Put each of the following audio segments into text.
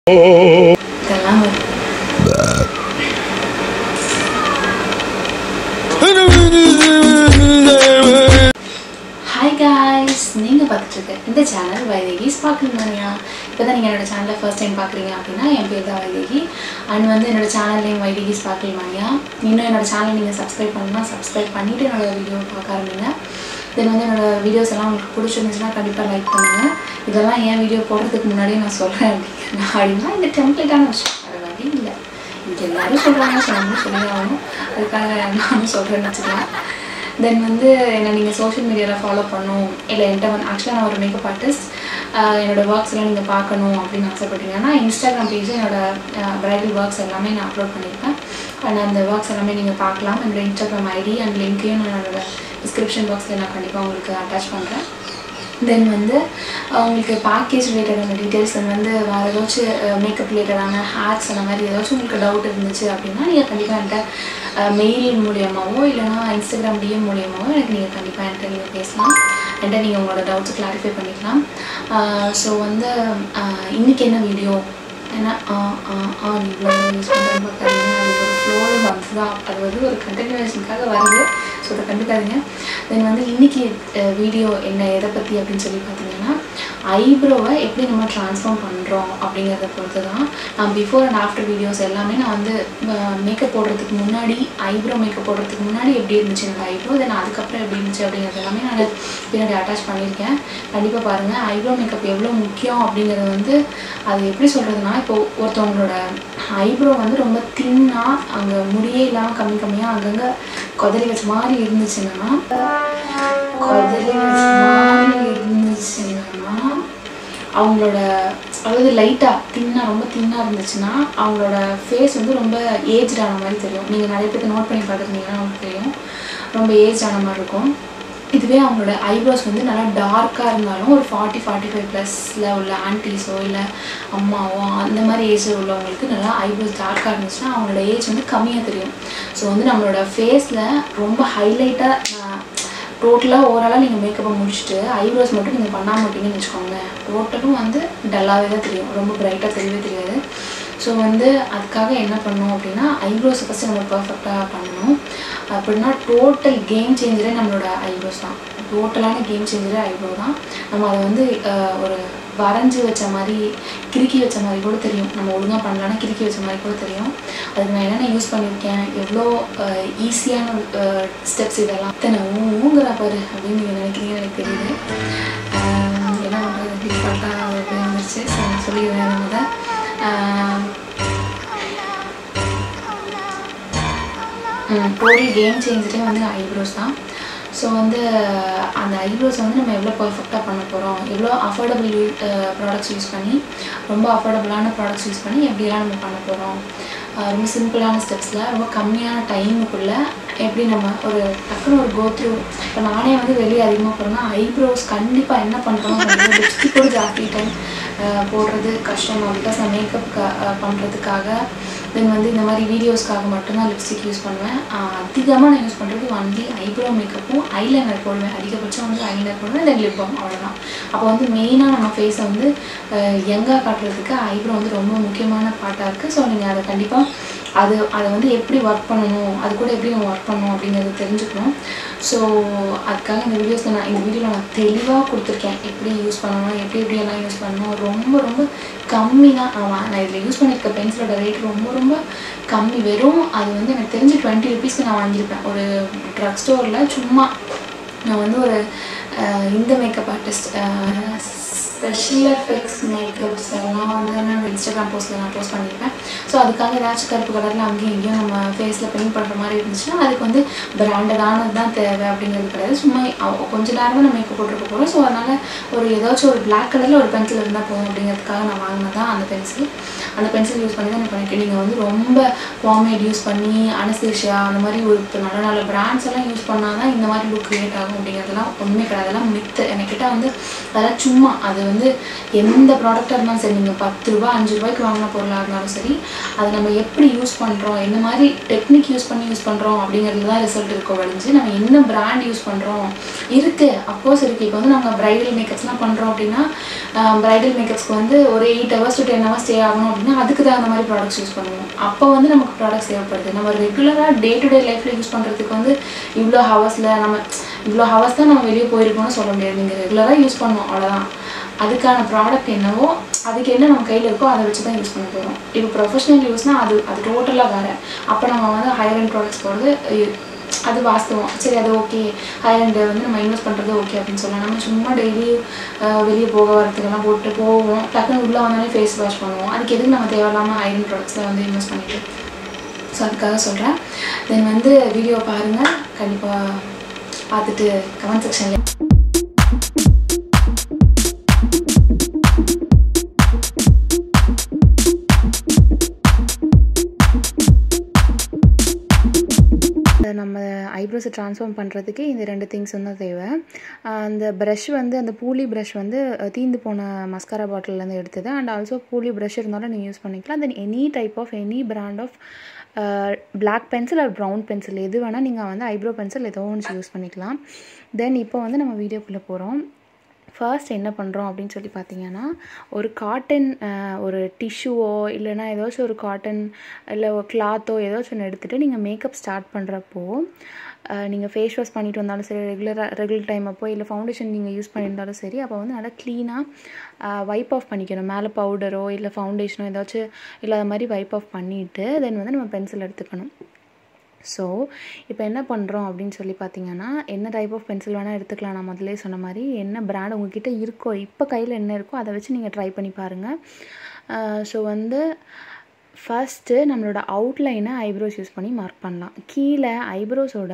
இதெல்லாம் ஒரு hi guys நீங்கள் பார்த்துட்டு இருக்க இந்த சேனல் வைதேகி ஸ்பார்க்கிங் மணியா இப்போ தான் நீங்கள் என்னோட சேனலை ஃபர்ஸ்ட் டைம் பார்க்குறீங்க அப்படின்னா என் பேர் தான் வைதேகி அண்ட் வந்து என்னோட சேனல் நேம் வைதேகி ஸ்பார்க்கிங் மணியா இன்னும் என்னோட சேனல் நீங்கள் சப்ஸ்கிரைப் பண்ணலாம் சப்ஸ்கிரைப் பண்ணிவிட்டு என்னோட வீடியோ பார்க்க ஆரம்பிங்க தென் வந்து என்னோட வீடியோஸ் எல்லாம் உங்களுக்கு பிடிச்சிருந்துச்சுன்னா கண்டிப்பாக லைக் பண்ணுங்கள் இதெல்லாம் ஏன் வீடியோ போடுறதுக்கு முன்னாடியே நான் சொல்கிறேன் அப்படின்னா அப்படின்னா இந்த டெம்ப்ளேட்டான விஷயம் வேறு வழி இல்லை இங்கே எல்லாரும் சொல்கிறாங்க ஸோ நம்மளும் சொல்லி ஆகணும் அதுக்காக நானும் சொல்கிறேன்னு வச்சுக்கலாம் தென் வந்து என்ன நீங்கள் சோஷியல் மீடியாவில் ஃபாலோ பண்ணணும் இல்லை என்கிட்ட வந்து ஆக்சுவலாக நான் ஒரு மேக்கப் ஆர்டிஸ்ட் என்னோட ஒர்க்ஸ் எல்லாம் நீங்கள் பார்க்கணும் அப்படின்னு ஆசைப்பட்டீங்கன்னா இன்ஸ்டாகிராம் பேஜில் என்னோட ப்ரைடல் ஒர்க்ஸ் எல்லாமே நான் அப்லோட் பண்ணியிருப்பேன் அண்ட் அந்த ஒர்க்ஸ் எல்லாமே நீங்கள் பார்க்கலாம் என்னோட இன்ஸ்டாகிராம் ஐடி அண்ட் லிங்க்கையும் நான் என்னோட டிஸ்கிரிப்ஷன் பாக்ஸில் நான் கண்டிப்பாக உங்களுக்கு அட்டாச் பண்ணுறேன் தென் வந்து அஹ் உங்களுக்கு பேக்கேஜ் ரிலேட்டடான டீட்டெயில்ஸ் வந்து வேறு ஏதாச்சும் மேக்கப் ரிலேட்டடான ஹேர்ஸ் அந்த மாதிரி ஏதாச்சும் உங்களுக்கு டவுட் இருந்துச்சு அப்படின்னா நீங்கள் கண்டிப்பாக என்கிட்ட மெயில் மூலியமாகவோ இல்லைனா இன்ஸ்டாகிராம் டிஎம் மூலியமாகவோ எனக்கு நீங்கள் கண்டிப்பாக என்கிட்ட நீங்கள் பேசலாம் என்கிட்ட நீங்கள் உங்களோட டவுட்ஸை கிளாரிஃபை பண்ணிக்கலாம் ஸோ வந்து அஹ் இன்னைக்கு என்ன வீடியோ ஏன்னா ஆ ஆ ஆ இவ்வளோ யூஸ் பண்ணுறேன்னு பார்க்காதீங்க அது ஒரு ஃப்ளோவில் வந்து தான் அது வந்து ஒரு கண்டினியூஷனுக்காக வருது ஸோ அதை கண்டுக்காதீங்க தென் வந்து இன்னைக்கு வீடியோ என்ன எதை பற்றி அப்படின்னு சொல்லி பார்த்தீங்கன்னா ஐப்ரோவை எப்படி நம்ம ட்ரான்ஸ்ஃபார்ம் பண்ணுறோம் அப்படிங்கிறத பொறுத்து தான் நான் பிஃபோர் அண்ட் ஆஃப்டர் வீடியோஸ் எல்லாமே நான் வந்து மேக்கப் போடுறதுக்கு முன்னாடி ஐப்ரோ மேக்கப் போடுறதுக்கு முன்னாடி எப்படி இருந்துச்சு என்னோட ஐப்ரோ தென் அதுக்கப்புறம் எப்படி இருந்துச்சு அப்படிங்கிறது எல்லாமே நான் பின்னாடி அட்டாச் பண்ணியிருக்கேன் கண்டிப்பாக பாருங்கள் ஐப்ரோ மேக்கப் எவ்வளோ முக்கியம் அப்படிங்கிறது வந்து அது எப்படி சொல்கிறதுனா இப்போ ஒருத்தவங்களோட ஐப்ரோ வந்து ரொம்ப தின்னாக அங்கே முடியே இல்லாமல் கம்மி கம்மியாக அங்கங்கே கொதறி வச்ச மாதிரி இருந்துச்சுன்னா கொதறி வச்ச மாதிரி இருந்துச்சுன்னா அவங்களோட அதாவது லைட்டாக தின்னாக ரொம்ப தின்னாக இருந்துச்சுன்னா அவங்களோட ஃபேஸ் வந்து ரொம்ப ஏஜ்ட் ஆன மாதிரி தெரியும் நீங்கள் நிறைய பேருக்கு நோட் பண்ணி பார்த்துருந்தீங்கன்னா உங்களுக்கு தெரியும் ரொம்ப ஏஜ் ஆன மாதிரி இருக்கும் இதுவே அவங்களோட ஐப்ரோஸ் வந்து நல்லா டார்க்காக இருந்தாலும் ஒரு ஃபார்ட்டி ஃபார்ட்டி ஃபைவ் ப்ளஸில் உள்ள ஆன்டிஸோ இல்லை அம்மாவோ அந்த மாதிரி ஏஜில் உள்ளவங்களுக்கு நல்லா ஐப்ரோஸ் டார்க்காக இருந்துச்சுன்னா அவங்களோட ஏஜ் வந்து கம்மியாக தெரியும் ஸோ வந்து நம்மளோட ஃபேஸில் ரொம்ப ஹைலைட்டாக டோட்டலாக ஓவராலாக நீங்கள் மேக்கப்பை முடிச்சுட்டு ஐப்ரோஸ் மட்டும் நீங்கள் பண்ணாம மாட்டீங்கன்னு வச்சுக்கோங்க டோட்டலும் வந்து டல்லாகவே தான் தெரியும் ரொம்ப பிரைட்டாக தெரியவே தெரியாது ஸோ வந்து அதுக்காக என்ன பண்ணணும் அப்படின்னா ஐப்ரோஸை ஃபஸ்ட்டு நம்ம பர்ஃபெக்டாக பண்ணணும் அப்படின்னா டோட்டல் கேம் சேஞ்சரே நம்மளோட ஐப்ரோஸ் தான் டோட்டலான கேம் சேஞ்சரே ஐப்ரோ தான் நம்ம அதை வந்து அஹ், ஒரு வரைஞ்சி வச்ச மாதிரி கிறுக்கி வச்ச மாதிரி கூட தெரியும் நம்ம ஒழுங்காக பண்ணலான்னா கிறுக்கி வச்ச மாதிரி கூட தெரியும் அதுக்கு நான் என்னென்ன யூஸ் பண்ணியிருக்கேன் எவ்வளோ ஈஸியான ஸ்டெப்ஸ் இதெல்லாம் இத்தனை ஊங்குற பாரு அப்படின்னு நீங்கள் நினைக்கிறீங்கன்னு எனக்கு தெரியுது அஹ், என்ன பண்ணுறது டிஃபால்ட்டாக அப்படியே வந்துருச்சு ஸோ சொல்லிடுவேன் நம்ம தான் டோட்டல் கேம் சேஞ்சரே வந்து ஐப்ரோஸ் தான் ஸோ வந்து அந்த ஐப்ரோஸை வந்து நம்ம எவ்வளோ பர்ஃபெக்டாக பண்ண போகிறோம் எவ்வளோ அஃபோர்டபுள் யூ ப்ராடக்ட்ஸ் யூஸ் பண்ணி ரொம்ப அஃபோர்டபுளான ப்ராடக்ட்ஸ் யூஸ் பண்ணி எப்படியெல்லாம் நம்ம பண்ண போகிறோம் ரொம்ப சிம்பிளான ஸ்டெப்ஸில் ரொம்ப கம்மியான டைமுக்குள்ளே எப்படி நம்ம ஒரு டக்குன்னு ஒரு கோ த்ரூ இப்போ நானே வந்து வெளியே அதிகமாக போகிறேன்னா ஐப்ரோஸ் கண்டிப்பாக என்ன பண்ணுறோம் லிப்ஸ்டிக் கூட ஜாஸ்தி டைம் போடுறது கஷ்டம் தான் பிகாஸ் நான் மேக்கப் பண்ணுறதுக்காக தென் வந்து இந்த மாதிரி வீடியோஸ்க்காக மட்டும்தான் லிப்ஸ்டிக் யூஸ் பண்ணுவேன் அதிகமாக நான் யூஸ் பண்ணுறது ஒன்லி ஐப்ரோ மேக்கப்பும் ஐலைனர் போடுவேன் அதிகபட்சம் வந்து ஐலைனர் போடுவேன் தென் லிப் பாம் அவ்வளோதான் அப்போ வந்து மெயினாக நம்ம ஃபேஸை வந்து யங்காக காட்டுறதுக்கு ஐப்ரோ வந்து ரொம்ப முக்கியமான பார்ட்டாக இருக்குது ஸோ நீங்கள் அதை கண்டிப்பாக அது அதை வந்து எப்படி ஒர்க் பண்ணணும் அது கூட எப்படி நம்ம ஒர்க் பண்ணணும் அப்படிங்கிறத தெரிஞ்சுக்கணும் ஸோ அதுக்காக இந்த வீடியோஸில் நான் இந்த வீடியோவில் நான் தெளிவாக கொடுத்துருக்கேன் எப்படி யூஸ் பண்ணணும் எப்படி எப்படியெல்லாம் யூஸ் பண்ணணும் ரொம்ப ரொம்ப கம்மி தான் ஆமாம் நான் இதில் யூஸ் பண்ணியிருக்க பென்சிலோட ரேட் ரொம்ப ரொம்ப கம்மி வெறும் அது வந்து எனக்கு தெரிஞ்சு டுவெண்ட்டி ருபீஸ்க்கு நான் வாங்கியிருப்பேன் ஒரு ட்ரக் ஸ்டோரில் சும்மா நான் வந்து ஒரு அஹ், இந்த makeup artist special effects makeups எல்லாம் வந்து நான் இன்ஸ்டாகிராம் போஸ்ட்டில் நான் போஸ்ட் பண்ணியிருப்பேன் ஸோ அதுக்காக ஏதாச்சும் கருப்பு கலரில் அங்கேயும் இங்கேயும் நம்ம ஃபேஸில் பெயிண்ட் பண்ணுற மாதிரி இருந்துச்சுன்னா அதுக்கு வந்து பிராண்டடானது தான் தேவை அப்படிங்கிறது கிடையாது சும்மா அவ- கொஞ்ச நேரம் தான் நம்ம மேக்கப் போட்டிருக்க போகிறோம் ஸோ அதனால் ஒரு ஏதாச்சும் ஒரு பிளாக் கலரில் ஒரு பென்சில் இருந்தால் போதும் அப்படிங்கிறதுக்காக நான் வாங்கினது தான் அந்த பென்சில் அந்த பென்சில் யூஸ் பண்ணி தான் நான் பண்ணியிருக்கேன் நீங்கள் வந்து ரொம்ப பாமேட் யூஸ் பண்ணி அனஸ்தேஷியா அந்த மாதிரி ஒரு இப்போ நல்ல நல்ல பிராண்ட்ஸ் எல்லாம் யூஸ் பண்ணால் தான் இந்த மாதிரி லுக் கிரியேட் ஆகும் அப்படிங்கிறதுலாம் ஒன்றுமே கிடையாது அதெல்லாம் மித்து என்கிட்ட வந்து அதெல்லாம் சும்மா அது வந்து எந்த ப்ராடக்டாக இருந்தாலும் சரி நீங்கள் பத்து ரூபா அஞ்சு ரூபாய்க்கு வாங்கின பொருளாக இருந்தாலும் சரி அதை நம்ம எப்படி யூஸ் பண்ணுறோம் என்ன மாதிரி டெக்னிக் யூஸ் பண்ணி யூஸ் பண்ணுறோம் அப்படிங்கிறது தான் ரிசல்ட் இருக்கோ வழிஞ்சு நம்ம என்ன பிராண்ட் யூஸ் பண்ணுறோம் இருக்குது அப்கோர்ஸ் இருக்குது இப்போ வந்து நாங்கள் ப்ரைடல் மேக்கப்ஸ்லாம் பண்ணுறோம் அப்படின்னா ப்ரைடல் மேக்கப்ஸ்க்கு வந்து ஒரு eight hours to ten hours stay ஆகணும் அப்படின்னா அதுக்கு தகுந்த மாதிரி ப்ராடக்ட்ஸ் யூஸ் பண்ணுவோம் அப்போ வந்து நமக்கு ப்ராடக்ட்ஸ் தேவைப்படுது நம்ம ரெகுலராக டே டு டே லைஃப்பில் யூஸ் பண்ணுறதுக்கு வந்து இவ்வளோ ஹவர்ஸில் நம்ம இவ்வளோ ஹவர்ஸ் தான் நம்ம வெளியே போயிருக்கோம்னு சொல்ல முடியாது நீங்கள் ரெகுலராக யூஸ் பண்ணணும் அவ்வளோதான் அதுக்கான ப்ராடக்ட் என்னவோ அதுக்கு என்ன நம்ம கையில் இருக்கோ அதை வச்சு தான் யூஸ் பண்ண போகிறோம் இப்போ ப்ரொஃபஷனல் யூஸ்னால் அது அது டோட்டலாக வேறு அப்போ நம்ம வந்து ஹையர் அண்ட் ப்ராடக்ட்ஸ் போகிறது அது வாஸ்தவம் சரி அது ஓகே ஹையர் அண்ட் வந்து நம்ம இன்வெஸ்ட் பண்ணுறது ஓகே அப்படின்னு சொல்லலாம் நம்ம சும்மா டெய்லி வெளியே போக வரதுக்கெல்லாம் போட்டு போவோம் டக்குன்னு உள்ளே வந்தாலே ஃபேஸ் வாஷ் பண்ணுவோம் அதுக்கு எதுக்கு நம்ம தேவையில்லாமல் ஹையர் அண்ட் ப்ராடக்ட்ஸில் வந்து இன்வெஸ்ட் பண்ணிட்டு ஸோ அதுக்காக சொல்கிறேன் தென் வந்து வீடியோ பாருங்கள் கண்டிப்பாக பார்த்துட்டு கமெண்ட் செக்ஷனில் நம்ம ஐப்ரோஸை ட்ரான்ஸ்ஃபார்ம் பண்ணுறதுக்கு இந்த ரெண்டு திங்ஸ் வந்து தேவை அந்த ப்ரஷ் வந்து அந்த பூலி ப்ரஷ் வந்து தீந்து போன மஸ்காரா பாட்டிலேருந்து எடுத்தது அண்ட் ஆல்சோ பூலி ப்ரஷ் இருந்தாலும் நீங்கள் யூஸ் பண்ணிக்கலாம் then any type of any brand of black pencil or brown pencil எது வேணால் நீங்கள் வந்து ஐப்ரோ பென்சில் ஏதோ ஒன்று யூஸ் பண்ணிக்கலாம் தென் இப்போ வந்து நம்ம வீடியோக்குள்ளே போகிறோம் ஃபர்ஸ்ட் என்ன பண்ணுறோம் அப்படின்னு சொல்லி பார்த்தீங்கன்னா ஒரு காட்டன் ஒரு டிஷ்யூவோ இல்லைனா ஏதாச்சும் ஒரு காட்டன் இல்லை ஒரு கிளாத்தோ ஏதாச்சும் ஒன்று எடுத்துகிட்டு நீங்கள் மேக்கப் ஸ்டார்ட் பண்ணுறப்போ நீங்கள் ஃபேஸ் வாஷ் பண்ணிட்டு வந்தாலும் சரி ரெகுலராக ரெகுலர் டைம் அப்போ இல்லை ஃபவுண்டேஷன் நீங்கள் யூஸ் பண்ணியிருந்தாலும் சரி அப்போ வந்து நல்லா க்ளீனாக வைப் ஆஃப் பண்ணிக்கணும் மேலே பவுடரோ இல்லை ஃபவுண்டேஷனோ ஏதாச்சும் இல்லாத மாதிரி வைப் ஆஃப் பண்ணிவிட்டு தென் வந்து நம்ம பென்சில் எடுத்துக்கணும் ஸோ இப்போ என்ன பண்ணுறோம் அப்படின்னு சொல்லி பார்த்தீங்கன்னா என்ன டைப் ஆஃப் பென்சில் வேணால் எடுத்துக்கலாம் நான் முதல்ல சொன்ன மாதிரி என்ன பிராண்ட் உங்ககிட்ட இருக்கோ இப்போ கையில் என்ன இருக்கோ அதை வச்சு நீங்கள் ட்ரை பண்ணி பாருங்கள் ஸோ வந்து ஃபஸ்ட்டு நம்மளோட அவுட்லைனை ஐப்ரோஸ் யூஸ் பண்ணி மார்க் பண்ணலாம் கீழே ஐப்ரோஸோட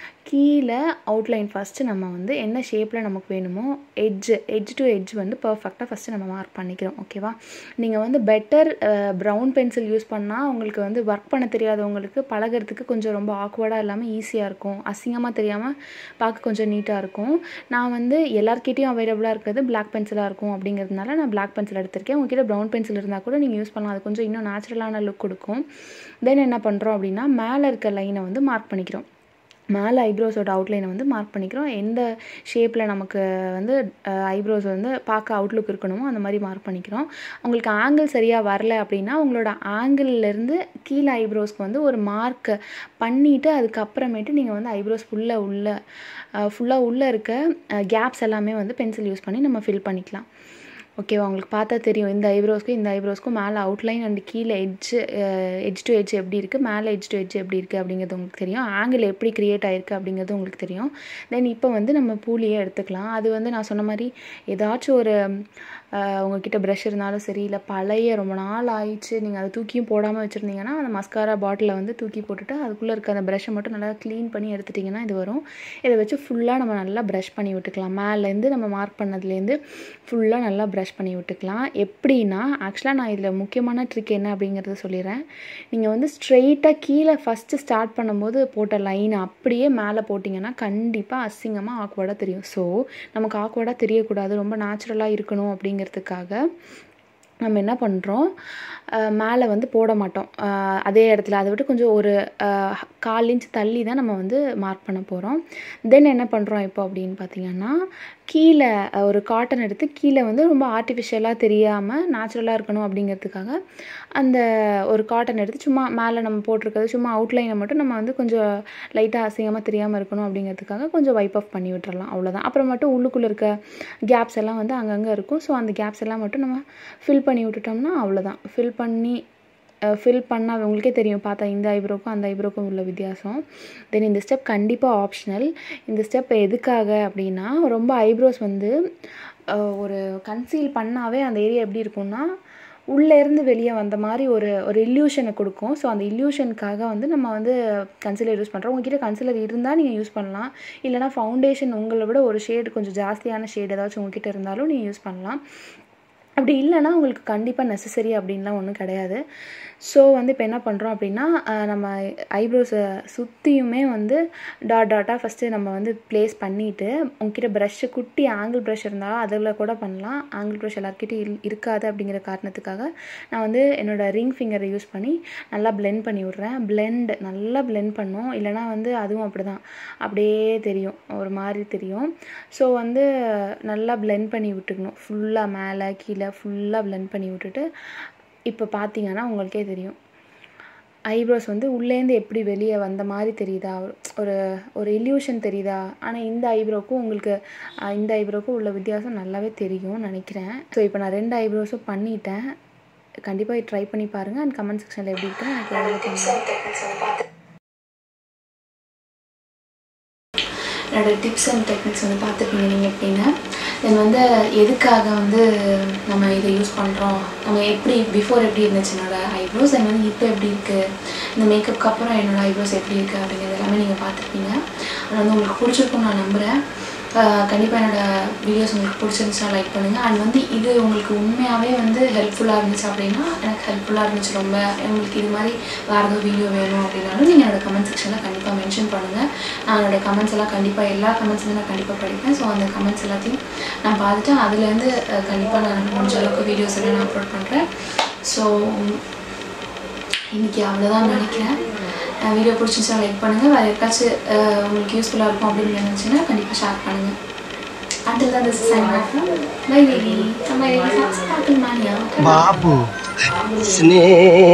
கீழே அவுட்லைன் ஃபஸ்ட்டு நம்ம வந்து என்ன ஷேப்பில் நமக்கு வேணுமோ எட்ஜ் எட்ஜ் டு எட்ஜ் வந்து பர்ஃபெக்டாக ஃபஸ்ட்டு நம்ம மார்க் பண்ணிக்கிறோம் ஓகேவா நீங்கள் வந்து பெட்டர் ப்ரௌன் பென்சில் யூஸ் பண்ணால் உங்களுக்கு வந்து ஒர்க் பண்ண தெரியாதவங்களுக்கு பழகிறதுக்கு கொஞ்சம் ரொம்ப ஆக்வர்டாக இல்லாமல் ஈஸியாக இருக்கும் அசிங்கமாக தெரியாமல் பார்க்க கொஞ்சம் நீட்டாக இருக்கும் நான் வந்து எல்லாருக்கிட்டையும் அவைலபிளாக இருக்கிறது பிளாக் பென்சிலாக இருக்கும் அப்படிங்கிறதுனால நான் பிளாக் பென்சில் எடுத்திருக்கேன் உங்ககிட்ட ப்ரௌன் பென்சில் இருந்தால் கூட நீங்கள் யூஸ் பண்ணலாம் அது கொஞ்சம் இன்னும் நேச்சுரலான லுக் கொடுக்கும் தென் என்ன பண்ணுறோம் அப்படின்னா மேலே இருக்க லைனை வந்து மார்க் பண்ணிக்கிறோம் மேலே ஐப்ரோஸோட அவுட்லைனை வந்து மார்க் பண்ணிக்கிறோம் எந்த ஷேப்பில் நமக்கு வந்து ஐப்ரோஸ் வந்து பார்க்க அவுட்லுக் இருக்கணுமோ அந்த மாதிரி மார்க் பண்ணிக்கிறோம் உங்களுக்கு ஆங்கிள் சரியாக வரல அப்படின்னா உங்களோட ஆங்கிள்லேருந்து கீழே ஐப்ரோஸ்க்கு வந்து ஒரு மார்க் பண்ணிவிட்டு அதுக்கப்புறமேட்டு நீங்கள் வந்து ஐப்ரோஸ் ஃபுல்லாக உள்ள ஃபுல்லாக உள்ளே இருக்க கேப்ஸ் எல்லாமே வந்து பென்சில் யூஸ் பண்ணி நம்ம ஃபில் பண்ணிக்கலாம் ஓகேவா உங்களுக்கு பார்த்தா தெரியும் இந்த ஐப்ரோஸ்க்கும் இந்த ஐப்ரோஸ்க்கும் மேலே அவுட்லைன் அண்ட் கீழே எட்ஜ் எட்ஜ் டு எட்ஜ் எப்படி இருக்குது மேலே எட்ஜ் டு எட்ஜ் எப்படி இருக்குது அப்படிங்கிறது உங்களுக்கு தெரியும் ஆங்கிள் எப்படி க்ரியேட் ஆகிருக்கு அப்படிங்கிறது உங்களுக்கு தெரியும் தென் இப்போ வந்து நம்ம பூலியை எடுத்துக்கலாம் அது வந்து நான் சொன்ன மாதிரி ஏதாச்சும் ஒரு உங்ககிட்ட ப்ரஷ் இருந்தாலும் சரி இல்லை பழைய ரொம்ப நாள் ஆயிடுச்சு நீங்கள் அதை தூக்கியும் போடாமல் வச்சுருந்தீங்கன்னா அந்த மஸ்காரா பாட்டிலை வந்து தூக்கி போட்டுட்டு அதுக்குள்ளே இருக்க அந்த ப்ரஷ்ஷை மட்டும் நல்லா க்ளீன் பண்ணி எடுத்துட்டிங்கன்னா இது வரும் இதை வச்சு ஃபுல்லாக நம்ம நல்லா ப்ரஷ் பண்ணி விட்டுக்கலாம் மேலேருந்து நம்ம மார்க் பண்ணதுலேருந்து ஃபுல்லாக நல்லா ப்ரஷ் பண்ணி விட்டுக்கலாம் எப்படின்னா ஆக்சுவலாக நான் இதில் முக்கியமான ட்ரிக் என்ன அப்படிங்கிறத சொல்லிடுறேன் நீங்கள் வந்து ஸ்ட்ரெயிட்டாக கீழே ஃபஸ்ட்டு ஸ்டார்ட் பண்ணும்போது போட்ட லைனை அப்படியே மேலே போட்டிங்கன்னா கண்டிப்பாக அசிங்கமாக ஆக்வர்டாக தெரியும் ஸோ நமக்கு ஆக்வர்டாக தெரியக்கூடாது ரொம்ப நேச்சுரலாக இருக்கணும் அப்படிங்கிறதுக்காக நம்ம என்ன பண்ணுறோம் மேலே வந்து போட மாட்டோம் அதே இடத்துல அதை விட்டு கொஞ்சம் ஒரு கால் இன்ச் தள்ளி தான் நம்ம வந்து மார்க் பண்ண போகிறோம் தென் என்ன பண்ணுறோம் இப்போ அப்படின்னு பார்த்தீங்கன்னா கீழே ஒரு காட்டன் எடுத்து கீழே வந்து ரொம்ப ஆர்டிஃபிஷியலாக தெரியாமல் நேச்சுரலாக இருக்கணும் அப்படிங்கிறதுக்காக அந்த ஒரு காட்டன் எடுத்து சும்மா மேலே நம்ம போட்டிருக்கிறது சும்மா அவுட்லைனை மட்டும் நம்ம வந்து கொஞ்சம் லைட்டாக அசிங்கமாக தெரியாமல் இருக்கணும் அப்படிங்கிறதுக்காக கொஞ்சம் வைப் ஆஃப் பண்ணி விட்டுறலாம் அவ்வளோதான் அப்புறம் மட்டும் உள்ளுக்குள்ளே இருக்க கேப்ஸ் எல்லாம் வந்து அங்கங்கே இருக்கும் ஸோ அந்த கேப்ஸ் எல்லாம் மட்டும் நம்ம ஃபில் பண்ணி விட்டுட்டோம்னா அவ்வளோதான் ஃபில் பண்ணி ஃபில் பண்ணால் உங்களுக்கே தெரியும் பார்த்தா இந்த ஐப்ரோக்கும் அந்த ஐப்ரோக்கும் உள்ள வித்தியாசம் தென் இந்த ஸ்டெப் கண்டிப்பாக ஆப்ஷனல் இந்த ஸ்டெப் எதுக்காக அப்படின்னா ரொம்ப ஐப்ரோஸ் வந்து ஒரு கன்சீல் பண்ணாவே அந்த ஏரியா எப்படி இருக்கும்னா உள்ளேருந்து வெளியே வந்த மாதிரி ஒரு ஒரு இல்யூஷனை கொடுக்கும் ஸோ அந்த இல்யூஷனுக்காக வந்து நம்ம வந்து கன்சிலர் யூஸ் பண்ணுறோம் உங்ககிட்ட கன்சிலர் இருந்தால் நீங்கள் யூஸ் பண்ணலாம் இல்லைனா ஃபவுண்டேஷன் உங்களை விட ஒரு ஷேடு கொஞ்சம் ஜாஸ்தியான ஷேட் ஏதாச்சும் உங்ககிட்ட இருந்தாலும் நீங்கள் யூஸ் பண்ணலாம் அப்படி இல்லைன்னா உங்களுக்கு கண்டிப்பாக நெசசரி அப்படின்லாம் ஒன்றும் கிடையாது ஸோ வந்து இப்போ என்ன பண்ணுறோம் அப்படின்னா அஹ், நம்ம ஐப்ரோஸை சுற்றியுமே வந்து டாட் டாட்டாக ஃபஸ்ட்டு நம்ம வந்து ப்ளேஸ் பண்ணிவிட்டு உங்ககிட்ட ப்ரஷ்ஷு குட்டி ஆங்கிள் ப்ரஷ் இருந்தால் அதில் கூட பண்ணலாம் ஆங்கிள் ப்ரஷ் எல்லாருக்கிட்டையும் இல் இருக்காது அப்படிங்கிற காரணத்துக்காக நான் வந்து என்னோடய ரிங் ஃபிங்கரை யூஸ் பண்ணி நல்லா blend பண்ணி விட்றேன் blend நல்லா blend பண்ணும் இல்லைனா வந்து அதுவும் அப்படி தான் அப்படியே தெரியும் ஒரு மாதிரி தெரியும் ஸோ வந்து நல்லா blend பண்ணி விட்டுக்கணும் ஃபுல்லாக மேலே கீழே ஃபுல்லாக blend பண்ணி விட்டுட்டு இப்போ பார்த்தீங்கன்னா உங்களுக்கே தெரியும் ஐப்ரோஸ் வந்து உள்ளேருந்து எப்படி வெளியே வந்த மாதிரி தெரியுதா ஒரு ஒரு இல்யூஷன் தெரியுதா ஆனால் இந்த ஐப்ரோக்கும் உங்களுக்கு அஹ், இந்த ஐப்ரோக்கும் உள்ள வித்தியாசம் நல்லாவே தெரியும்னு நினைக்கிறேன் ஸோ இப்போ நான் ரெண்டு ஐப்ரோஸும் பண்ணிட்டேன் கண்டிப்பாக ட்ரை பண்ணி பாருங்கள் அண்ட் கமெண்ட் செக்ஷனில் எப்படி இருக்குன்னு எனக்கு எழுத என்னோட டிப்ஸ் அண்ட் டெக்னிக்ஸ் வந்து பார்த்துருப்பீங்க நீங்கள் எப்படின்னு தென் வந்து எதுக்காக வந்து நம்ம இதை யூஸ் பண்ணுறோம் நம்ம எப்படி பிஃபோர் எப்படி இருந்துச்சு என்னோட ஐப்ரோஸ் அண்ட் வந்து இப்போ எப்படி இருக்குது இந்த மேக்கப்புக்கு அப்புறம் என்னோட ஐப்ரோஸ் எப்படி இருக்குது அப்படிங்கிறது எல்லாமே நீங்கள் பார்த்துருப்பீங்க அது வந்து உங்களுக்கு பிடிச்சிருக்கும்னு நான் நம்புகிறேன் கண்டிப்பாக என்னோட வீடியோஸ் உங்களுக்கு பிடிச்சிருந்துச்சுன்னா லைக் பண்ணுங்கள் அண்ட் வந்து இது உங்களுக்கு உண்மையாகவே வந்து ஹெல்ப்ஃபுல்லாக இருந்துச்சு அப்படின்னா எனக்கு ஹெல்ப்ஃபுல்லாக இருந்துச்சு ரொம்ப உங்களுக்கு இது மாதிரி வேறு ஏதோ வீடியோ வேணும் அப்படின்னாலும் நீங்கள் என்னோட கமெண்ட் செக்ஷனில் கண்டிப்பாக மென்ஷன் பண்ணுங்கள் நான் என்னோட கமெண்ட்ஸ் எல்லாம் கண்டிப்பாக எல்லா கமெண்ட்ஸுமே நான் கண்டிப்பாக படிப்பேன் ஸோ அந்த கமெண்ட்ஸ் எல்லாத்தையும் நான் பார்த்துட்டு அதுலேருந்து கண்டிப்பாக நான் முடிஞ்ச அளவுக்கு வீடியோஸ் எல்லாம் நான் அப்லோட் பண்ணுறேன் ஸோ இன்றைக்கி அவ்வளோதான் நினைக்கிறேன் வீடியோ பிடிச்சிருந்துச்சா லைக் பண்ணுங்கள் வேறு யாருக்காச்சும் அஹ், உங்களுக்கு யூஸ்ஃபுல்லாக இருக்கும் அப்படின்னு நினச்சிங்கன்னா கண்டிப்பாக ஷேர் பண்ணுங்கள் அண்டில் தான் this sign off bye baby நம்ம பார்க்கணுமா బాబు స్నే